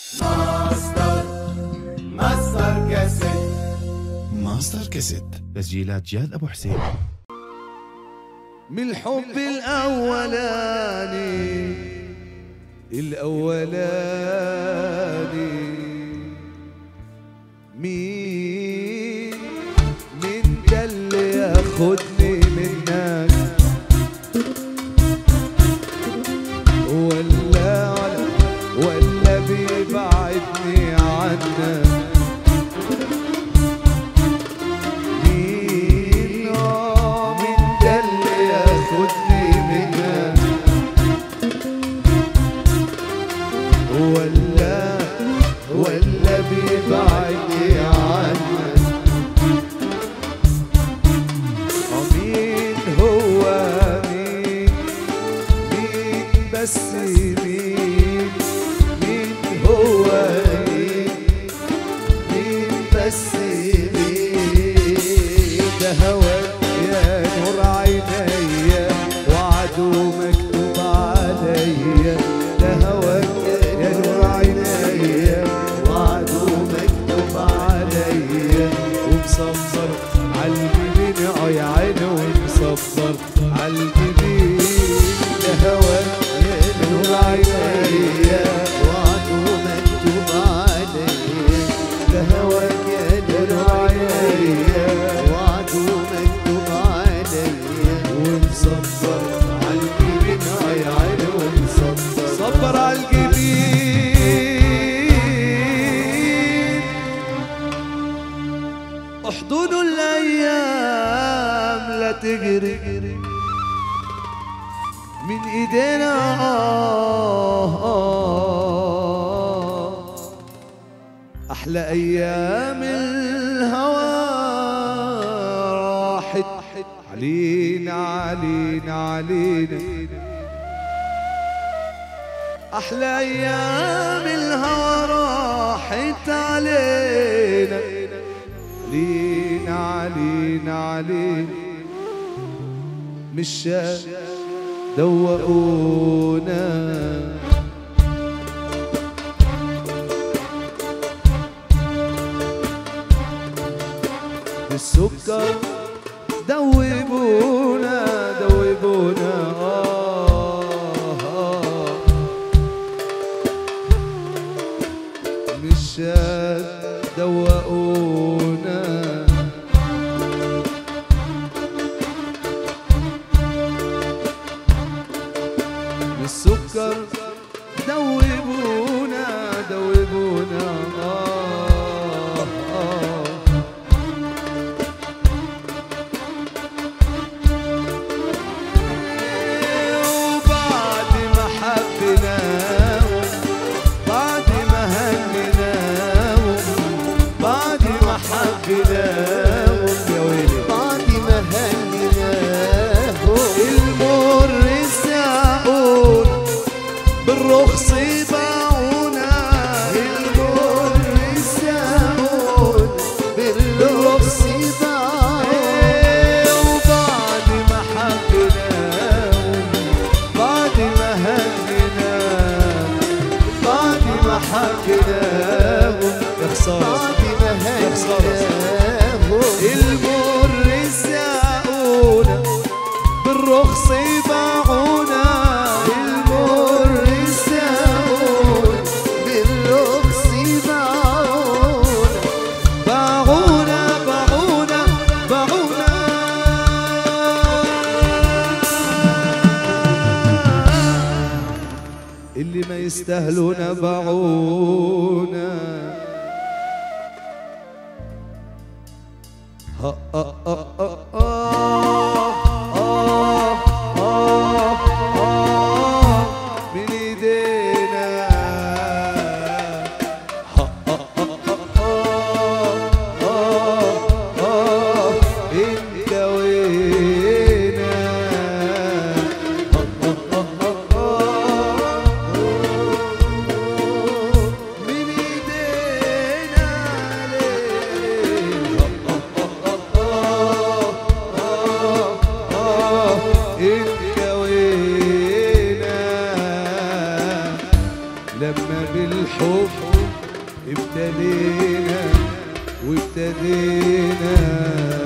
ماستر ماستر كاسيت ماستر كاسيت تسجيلات جاد ابو حسين من الحب الاولاني الاولاني مين مين ده اللي ياخدني منك ولا ولا بيبعدني عنك مين آه مين ده اللي ياخدني منك ولا ولا بيبعدني عنك آه مين هو مين مين بس مين مين هو مين مين بس مين ده هواك يا نور عينيا وعدو مكتوب عليا ده هواك يا نور عينيا وعدو مكتوب عليا ومصفر عالجبين اه يا عيني ومصفر عالجبين ده هواك يا نور عينيا وعدو مكتوب عليا ده هواك يا نور عينيا وعدو مكتوب عليا ومصفر عالجبين اه يا عيني ومصفر صبر عالجبين احضن الايام لا تجري من ايدينا آه آه احلى ايام الهوى راحت علينا علينا علينا احلى ايام الهوى راحت علينا علينا علينا علينا مش دوقونا بالسكر دوبونا دوبونا آه آه مش دوقونا بالسكر دوبونا دوبونا آه آه وبعد ما حبيناهم بعد ما هنيناهم بعد ما حبيناهم يا ويلي بعد ما هنيناهم المر ساقون بالرخص باعونا المر ساقون بالرخص باعونا إيه وبعد ما حبيناهم بعد ما هنيناهم بعد ما حبيناهم يا خسارة بعد ما يا خسارة. هنيناهم المر ساقونا بالرخص باعونا المر ساقون بالرخص باعونا باعونا باعونا باعونا اللي ما يستاهلونا باعونا ها آه آه آه آه آه آه آه من ايدينا ها آه آه آه آه آه انت وينا ها آه آه آه آه من ايدينا ليه الكوينا لما بالحب ابتدينا وابتدينا